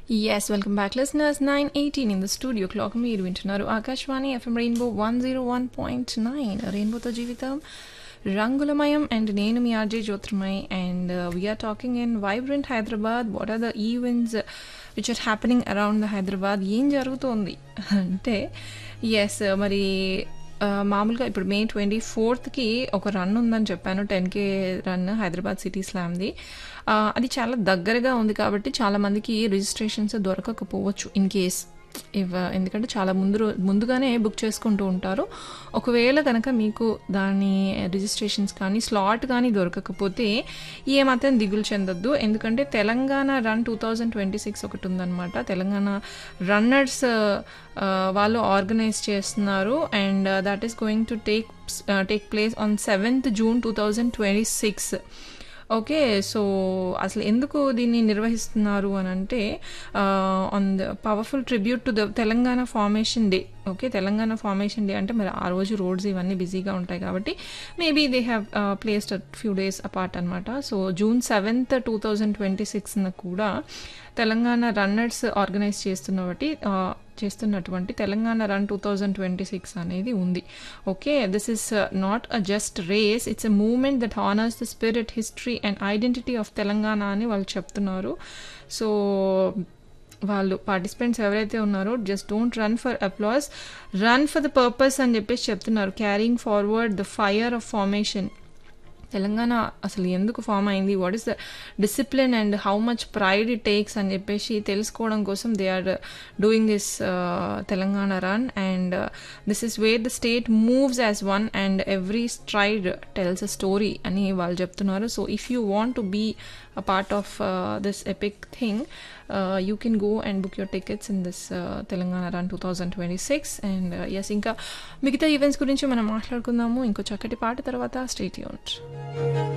Yes, welcome back, listeners. 9:18 in the studio clock. మీరు వింటున్నారు ఆకాశవాణి FM rainbow one zero one point nine రెయిన్బోతో జీవితం రంగులమయం అండ్ నేను మీ RJ Jyotirmay and we're talking in vibrant Hyderabad what are the events which are happening around the Hyderabad ఏం జరుగుతోంది అంటే ఎస్ మరి ఆ, మామూలుగా ఇప్పుడు మే ట్వంటీ ఫోర్త్కి ఒక రన్ ఉందని చెప్పాను ten K run Hyderabad city స్లామ్ది ఆ, అది చాలా దగ్గరగా ఉంది కాబట్టి చాలా మందికి రిజిస్ట్రేషన్స్ దొరకకపోవచ్చు ఇన్ కేస్ ఇవ ఎందుకంటే చాలా ముందు రో- ముందుగానే బుక్ చేసుకుంటూ ఉంటారు ఒకవేళ కనుక మీకు దాని రిజిస్ట్రేషన్స్ కానీ స్లాట్ కానీ దొరకకపోతే ఏమాత్రం దిగులు చెందొద్దు ఎందుకంటే Telangana run two thousand twenty six ఒకటి ఉందన్నమాట తెలంగాణ రన్నర్స్ వాళ్ళు ఆర్గనైజ్ చేస్తున్నారు and that is going to take take place on seventh June two thousand twenty six okay so అసలు ఎందుకు దీన్ని నిర్వహిస్తున్నారు అని అంటే on the powerful tribute to the Telangana formation day okay Telangana formation day అంటే మరి ఆ రోజు రోడ్స్ ఇవన్నీ బిజీగా ఉంటాయి కాబట్టి maybe they have placed few days apart అనమాట so June seventh two thousand twenty సిక్స్న కూడా తెలంగాణ రన్నర్స్ ఆర్గనైజ్ చేస్తున్నబట్టి ఆ, చేస్తున్నటువంటి Telangana run two thousand twenty six అనేది ఉంది okay this is not a just race it's a moment that honours the spirit history and identity of Telangana అని వాళ్ళు చెప్తున్నారు సో వాళ్ళు పార్టిసిపెంట్స్ ఎవరైతే ఉన్నారో just don't run for applause run for the purpose అని చెప్పేసి చెప్తున్నారు carrying forward the fire of formation Telangana అసలు ఎందుకు ఫామ్ అయింది what is the discipline and how much pride it takes అని చెప్పేసి తెలుసుకోవడం కోసం they are doing this Telangana run and this is where the state moves as one and every stride tells a story అని వాళ్ళు చెప్తున్నారు so if you want to be a part of this epic thing you can go and book your tickets in this Telangana run two thousand twenty six and ఎస్ ఇంకా మిగతా events గురించి మనం మాట్లాడుకుందాము ఇంకో చక్కటి పాట తర్వాత స్టేట్ యూనిట్